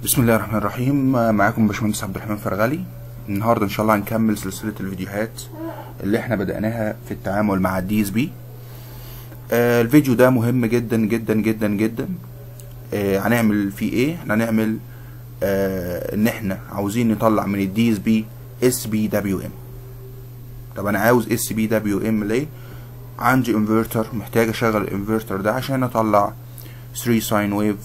بسم الله الرحمن الرحيم معاكم باشمهندس عبد الرحمن فرغلي النهارده ان شاء الله هنكمل سلسله الفيديوهات اللي احنا بدأناها في التعامل مع الدي اس بي آه الفيديو ده مهم جدا جدا جدا جدا آه هنعمل فيه ايه احنا هنعمل آه ان احنا عاوزين نطلع من الدي اس بي اس بي دبليو ام طب انا عاوز اس بي دبليو ام ليه عندي انفرتر محتاج اشغل الانفرتر ده عشان اطلع 3 ساين ويف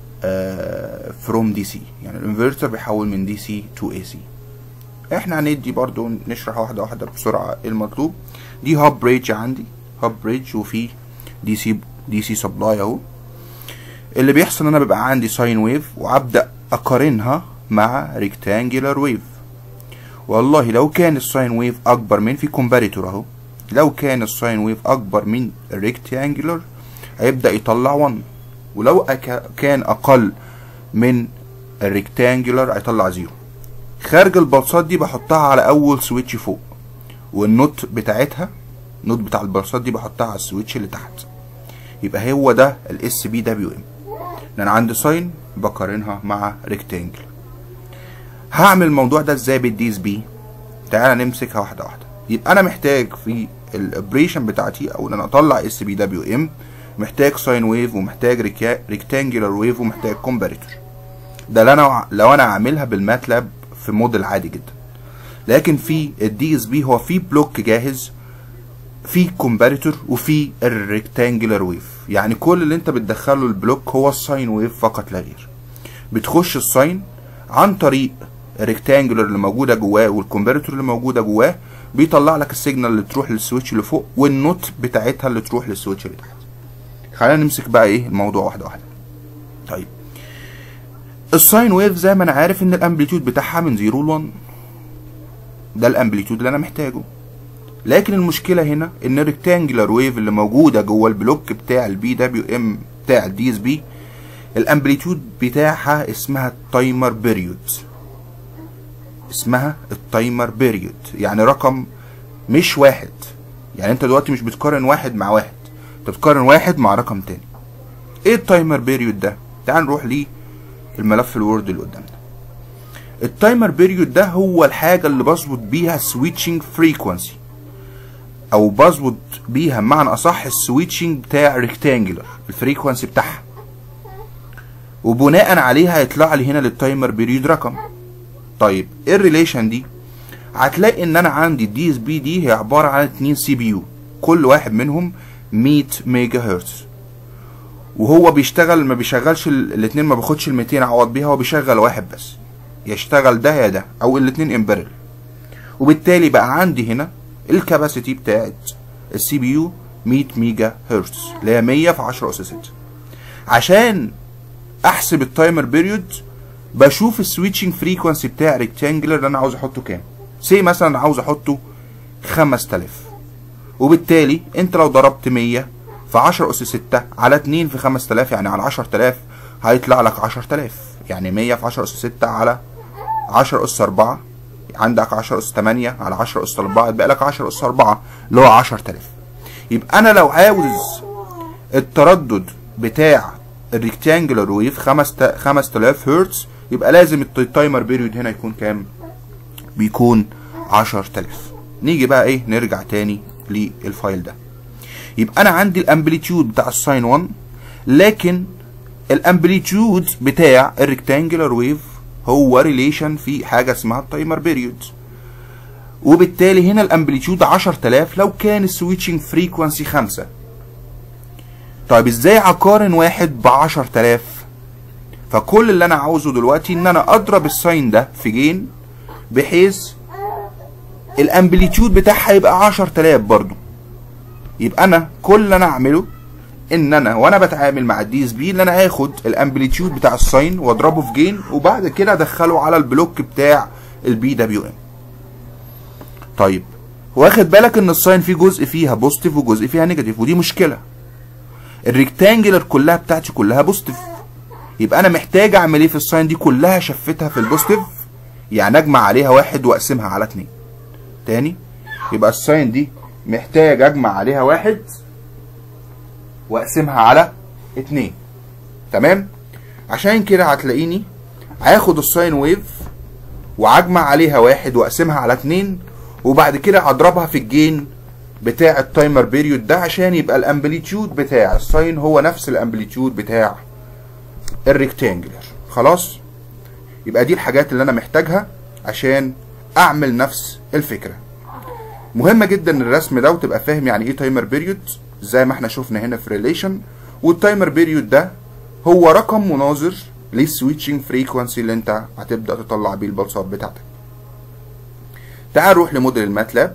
فروم دي سي يعني الانفرتر بيحول من دي سي تو اي سي احنا هندي برضو نشرح واحده واحده بسرعه ايه المطلوب دي هاب بريدج عندي هاب بريدج وفي دي سي دي سي سبلاي اهو اللي بيحصل ان انا بيبقى عندي ساين ويف وابدا اقارنها مع ريكتانجلر ويف والله لو كان الساين ويف اكبر من في كومباريتور اهو لو كان الساين ويف اكبر من الريكتانجلر هيبدا يطلع 1 ولو أك... كان اقل من الريكتانجلر هيطلع زيرو خارج البلصات دي بحطها على اول سويتش فوق والنوت بتاعتها النوت بتاع البلصات دي بحطها على السويتش اللي تحت يبقى هو ده الاس بي دبليو ام ان انا عندي ساين بقارنها مع ريكتانجل هعمل الموضوع ده ازاي بالدي اس بي تعالى نمسكها واحده واحده يبقى انا محتاج في الاوبريشن بتاعتي او ان انا اطلع اس بي دبليو ام محتاج ساين ويف ومحتاج ريكتانجلر ويف ومحتاج كومباريتور ده اللي انا لو انا عاملها بالماتلاب في موديل عادي جدا لكن في الدي اس بي هو في بلوك جاهز في كومباريتور وفي الريكتانجلر ويف يعني كل اللي انت بتدخله البلوك هو الساين ويف فقط لا غير بتخش الساين عن طريق الريكتانجلر اللي موجوده جواه والكومباريتور اللي موجوده جواه بيطلع لك السيجنال اللي تروح للسويتش اللي فوق والنوت بتاعتها اللي تروح للسويتش اللي تحت خلينا نمسك بقى ايه الموضوع واحده واحده طيب الساين ويف زي ما انا عارف ان الامبليتيود بتاعها من 0 ل 1 ده الامبليتيود اللي انا محتاجه لكن المشكله هنا ان الريكتانجلر ويف اللي موجوده جوه البلوك بتاع البي دبليو ام بتاع الدي اس بي الامبليتيود بتاعها اسمها التايمر بيريود اسمها التايمر بيريود يعني رقم مش واحد يعني انت دلوقتي مش بتقارن واحد مع واحد انت بتقارن واحد مع رقم تاني ايه التايمر بيريود ده تعال نروح ليه الملف الوورد اللي قدامنا التايمر بيريود ده هو الحاجه اللي بظبط بيها سويتشنج فريكوانسي او بظبط بيها بمعنى اصح السويتشنج بتاع ريكتانجلر الفريكوانسي بتاعها وبناء عليها هيطلع لي هنا للتايمر بيريود رقم طيب ايه الريليشن دي هتلاقي ان انا عندي الدي اس بي دي هي عباره عن اتنين سي بي يو كل واحد منهم 100 ميجا هرتز وهو بيشتغل ما بيشغلش الاثنين ما باخدش ال 200 اعوض بيها هو بيشغل واحد بس يشتغل ده يا ده او الاثنين امبرل وبالتالي بقى عندي هنا الكاباسيتي بتاعت السي بي يو 100 ميجا هرتز اللي هي 100 في 10 اس 6 عشان احسب التايمر بيريود بشوف السويتشنج فريكوانسي بتاع ريكتانجلر اللي انا عاوز احطه كام سي مثلا عاوز احطه 5000 وبالتالي انت لو ضربت 100 في 10 اس 6 على 2 في 5000 يعني على 10000 هيطلع لك 10000 يعني 100 في 10 اس 6 على 10 اس 4 عندك 10 اس 8 على 10 اس 4 يبقى لك 10 اس 4 اللي هو 10000 يبقى انا لو عاوز التردد بتاع الريكتانجلر ويف 5000 هرتز يبقى لازم التايمر بيريود هنا يكون كام؟ بيكون 10000 نيجي بقى ايه نرجع تاني للفايل ده يبقى انا عندي الامبليتيود بتاع الساين 1 لكن الامبليتيود بتاع الريكتانجلر ويف هو ريليشن في حاجه اسمها التايمر بيريود وبالتالي هنا الامبليتيود 10000 لو كان السويتشنج فريكوانسي 5 طيب ازاي اقارن واحد ب 10000 فكل اللي انا عاوزه دلوقتي ان انا اضرب الساين ده في جين بحيث الامبليتيود بتاعها يبقى 10000 برضو يبقى انا كل اللي انا اعمله ان انا وانا بتعامل مع الدي اس بي ان انا هاخد الامبليتيود بتاع الساين واضربه في جين وبعد كده ادخله على البلوك بتاع البي دبليو ام طيب واخد بالك ان الساين فيه جزء فيها بوزيتيف وجزء فيها نيجاتيف ودي مشكله الريكتانجلر كلها بتاعتي كلها بوزيتيف يبقى انا محتاج اعمل ايه في الساين دي كلها شفتها في البوزيتيف يعني اجمع عليها واحد واقسمها على اتنين تاني يبقى الساين دي محتاج اجمع عليها واحد واقسمها على اتنين تمام عشان كده هتلاقيني هاخد الساين ويف وهجمع عليها واحد واقسمها على اتنين وبعد كده هضربها في الجين بتاع التايمر بيريود ده عشان يبقى الامبليتيود بتاع الساين هو نفس الامبليتيود بتاع الريكتانجلر خلاص يبقى دي الحاجات اللي انا محتاجها عشان اعمل نفس الفكره مهمه جدا الرسم ده وتبقى فاهم يعني ايه تايمر بيريود زي ما احنا شفنا هنا في ريليشن والتايمر بيريود ده هو رقم مناظر للسويتشنج فريكوانسي اللي انت هتبدا تطلع بيه البلصات بتاعتك تعال نروح لموديل الماتلاب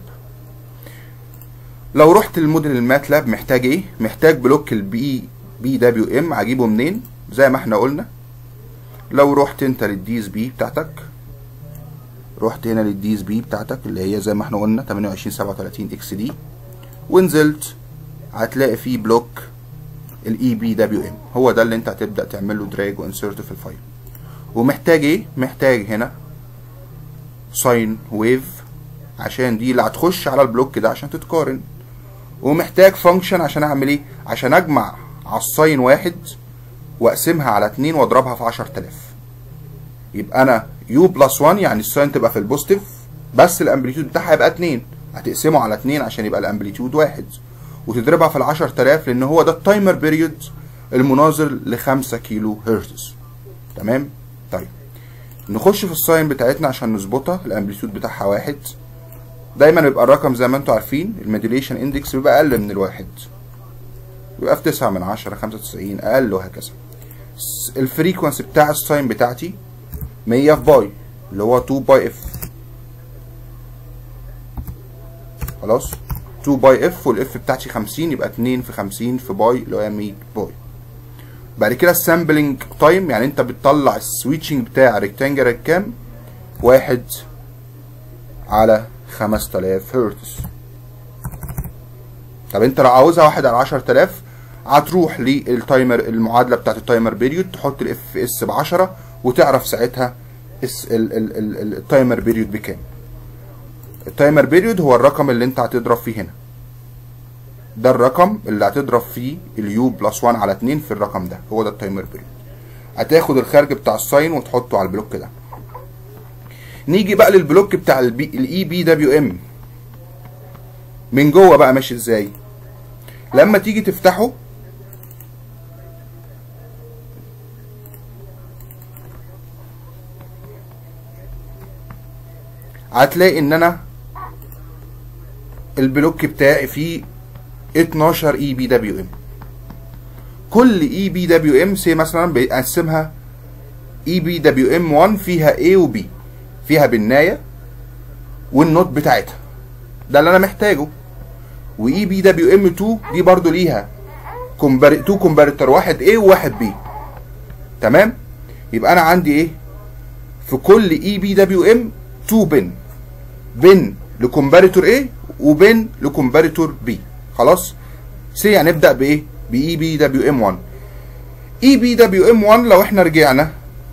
لو رحت لموديل الماتلاب محتاج ايه محتاج بلوك البي بي دبليو ام هجيبه منين زي ما احنا قلنا لو رحت انت للدي اس بي بتاعتك رحت هنا للدي اس بي بتاعتك اللي هي زي ما احنا قلنا 28 37 اكس دي ونزلت هتلاقي فيه بلوك الاي بي دبليو ام هو ده اللي انت هتبدا تعمل له دراج وانسرت في الفايل ومحتاج ايه محتاج هنا ساين ويف عشان دي اللي هتخش على البلوك ده عشان تتقارن ومحتاج فانكشن عشان اعمل ايه عشان اجمع على الساين واحد واقسمها على اتنين واضربها في 10000 يبقى انا يو بلس 1 يعني الساين تبقى في البوزيتيف بس الامبليتيود بتاعها يبقى 2 هتقسمه على 2 عشان يبقى الامبليتيود واحد وتضربها في ال 10000 لان هو ده التايمر بيريود المناظر ل 5 كيلو هرتز تمام طيب نخش في الساين بتاعتنا عشان نظبطها الامبليتيود بتاعها واحد دايما بيبقى الرقم زي ما انتم عارفين الموديوليشن اندكس بيبقى اقل من الواحد بيبقى في 9 من 10 95 اقل وهكذا الفريكونسي بتاع الساين بتاعتي 100 في باي اللي هو 2 باي اف خلاص 2 باي اف والاف بتاعتي 50 يبقى 2 في 50 في باي اللي هو 100 باي بعد كده السامبلنج تايم يعني انت بتطلع السويتشنج بتاع ريكتانجل كام واحد على 5000 هرتز طب انت لو عاوزها واحد على 10000 هتروح للتايمر المعادله بتاعت التايمر بيريود تحط الاف اس ب 10 وتعرف ساعتها التايمر بيريود بكام التايمر بيريود هو الرقم اللي انت هتضرب فيه هنا ده الرقم اللي هتضرب فيه اليو بلس 1 على 2 في الرقم ده هو ده التايمر بيريود هتاخد الخارج بتاع الساين وتحطه على البلوك ده نيجي بقى للبلوك بتاع الاي بي دبليو ام من جوه بقى ماشي ازاي لما تيجي تفتحه هتلاقي ان انا البلوك بتاعي فيه 12 اي بي دبليو ام كل اي بي دبليو ام سي مثلا بيقسمها اي بي دبليو ام 1 فيها A و B فيها بالنايه والنوت بتاعتها ده اللي انا محتاجه واي بي دبليو ام 2 دي برضو ليها كومبار 2 كومباريتور واحد A وواحد B تمام يبقى انا عندي ايه في كل اي بي دبليو ام 2 بن بن لكومباريتور A وبن لكومباريتور B خلاص سي هنبدا بايه باي بي دبليو ام 1 اي بي دبليو ام 1 لو احنا رجعنا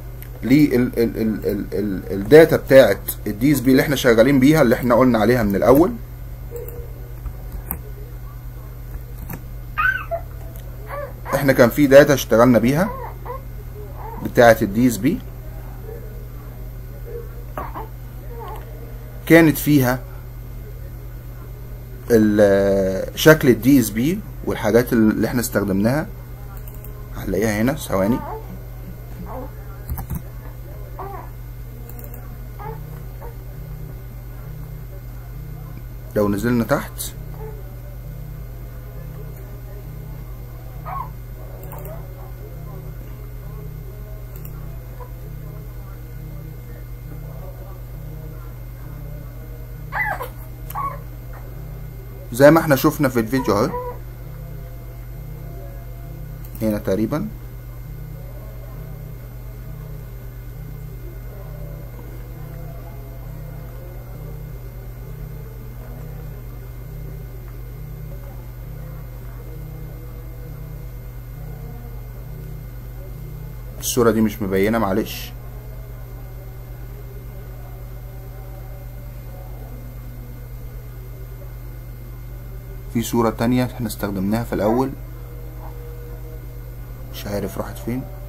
للداتا بتاعت الدي اس بي اللي احنا شغالين بيها اللي احنا قلنا عليها من الاول احنا كان في داتا اشتغلنا بيها بتاعت الدي اس بي كانت فيها شكل الدي اس بي والحاجات اللي احنا استخدمناها هنلاقيها هنا ثواني لو نزلنا تحت زي ما احنا شفنا في الفيديو اهو هنا تقريبا الصورة دي مش مبينة معلش في صورة تانية احنا استخدمناها في الأول مش عارف راحت فين